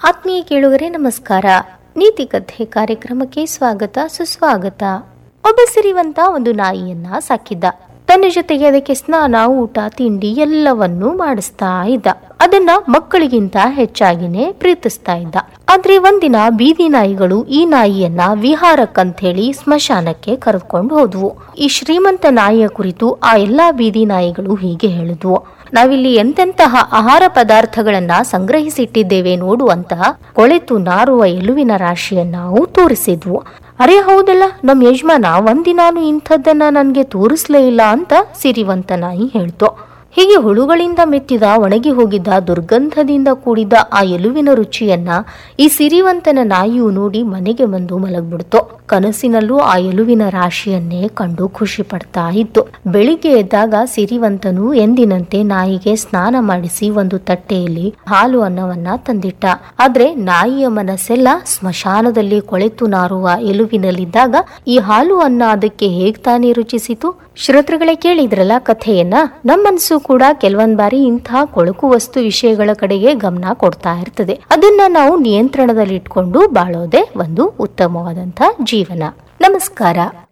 ಆತ್ಮೀಯ ಕೇಳುಗರೆ ನಮಸ್ಕಾರ ನೀತಿ ಕಥೆ ಕಾರ್ಯಕ್ರಮಕ್ಕೆ ಸ್ವಾಗತ ಸುಸ್ವಾಗತ ಒಬ್ಬ ಸಿರಿವಂತ ಒಂದು ನಾಯಿಯನ್ನ ಸಾಕಿದ್ದ ತನ್ನ ಜೊತೆಗೆ ಅದಕ್ಕೆ ಸ್ನಾನ ಊಟ ತಿಂಡಿ ಎಲ್ಲವನ್ನೂ ಮಾಡಿಸ್ತಾ ಇದ್ದ ಅದನ್ನ ಮಕ್ಕಳಿಗಿಂತ ಹೆಚ್ಚಾಗಿನೇ ಪ್ರೀತಿಸ್ತಾ ಇದ್ದ ಆದ್ರೆ ಒಂದಿನ ಬೀದಿ ನಾಯಿಗಳು ಈ ನಾಯಿಯನ್ನ ವಿಹಾರಕ್ಕಂತ ಹೇಳಿ ಸ್ಮಶಾನಕ್ಕೆ ಕರೆದುಕೊಂಡು ಹೋದ್ವು ಈ ಶ್ರೀಮಂತ ನಾಯಿಯ ಕುರಿತು ಆ ಎಲ್ಲಾ ಬೀದಿ ನಾಯಿಗಳು ಹೀಗೆ ಹೇಳಿದ್ವು ನಾವಿಲ್ಲಿ ಎಂತೆಂತಹ ಆಹಾರ ಪದಾರ್ಥಗಳನ್ನ ಸಂಗ್ರಹಿಸಿಟ್ಟಿದ್ದೇವೆ ನೋಡು ಅಂತ ಕೊಳೆತು ನಾರುವ ಎಲುವಿನ ರಾಶಿಯನ್ನ ನಾವು ತೋರಿಸಿದ್ವು ಅರೆ ಹೌದಲ್ಲ ನಮ್ ಯಜಮಾನ ಒಂದಿನಾನು ಇಂಥದ್ದನ್ನ ನನ್ಗೆ ತೋರಿಸ್ಲೇ ಇಲ್ಲ ಅಂತ ಸಿರಿವಂತ ನಾಯಿ ಹೇಳ್ತು ಹೀಗೆ ಹುಳುಗಳಿಂದ ಮೆತ್ತಿದ ಒಣಗಿ ಹೋಗಿದ್ದ ದುರ್ಗಂಧದಿಂದ ಕೂಡಿದ ಆ ಎಲುವಿನ ರುಚಿಯನ್ನ ಈ ಸಿರಿವಂತನ ನಾಯಿಯು ನೋಡಿ ಮನೆಗೆ ಬಂದು ಮಲಗ್ಬಿಡ್ತು ಕನಸಿನಲ್ಲೂ ಆ ಎಲುವಿನ ರಾಶಿಯನ್ನೇ ಕಂಡು ಖುಷಿ ಪಡ್ತಾ ಇತ್ತು ಬೆಳಿಗ್ಗೆ ಎದ್ದಾಗ ಸಿರಿವಂತನು ಎಂದಿನಂತೆ ನಾಯಿಗೆ ಸ್ನಾನ ಮಾಡಿಸಿ ಒಂದು ತಟ್ಟೆಯಲ್ಲಿ ಹಾಲು ಅನ್ನವನ್ನ ತಂದಿಟ್ಟ ಆದ್ರೆ ನಾಯಿಯ ಮನಸ್ಸೆಲ್ಲ ಸ್ಮಶಾನದಲ್ಲಿ ಕೊಳೆತು ನಾರುವ ಎಲುವಿನಲ್ಲಿದ್ದಾಗ ಈ ಹಾಲು ಅನ್ನ ಅದಕ್ಕೆ ಹೇಗ್ ತಾನೇ ರುಚಿಸಿತು ಶ್ರೋತೃಗಳೇ ಕೇಳಿದ್ರಲ್ಲ ಕಥೆಯನ್ನ ನಮ್ಮ ಮನಸ್ಸು ಕೂಡ ಕೆಲವೊಂದ್ ಬಾರಿ ಇಂಥ ಕೊಳಕು ವಸ್ತು ವಿಷಯಗಳ ಕಡೆಗೆ ಗಮನ ಕೊಡ್ತಾ ಇರ್ತದೆ ಅದನ್ನ ನಾವು ನಿಯಂತ್ರಣದಲ್ಲಿಟ್ಕೊಂಡು ಬಾಳೋದೇ ಒಂದು ಉತ್ತಮವಾದಂತ ಜೀವನ ನಮಸ್ಕಾರ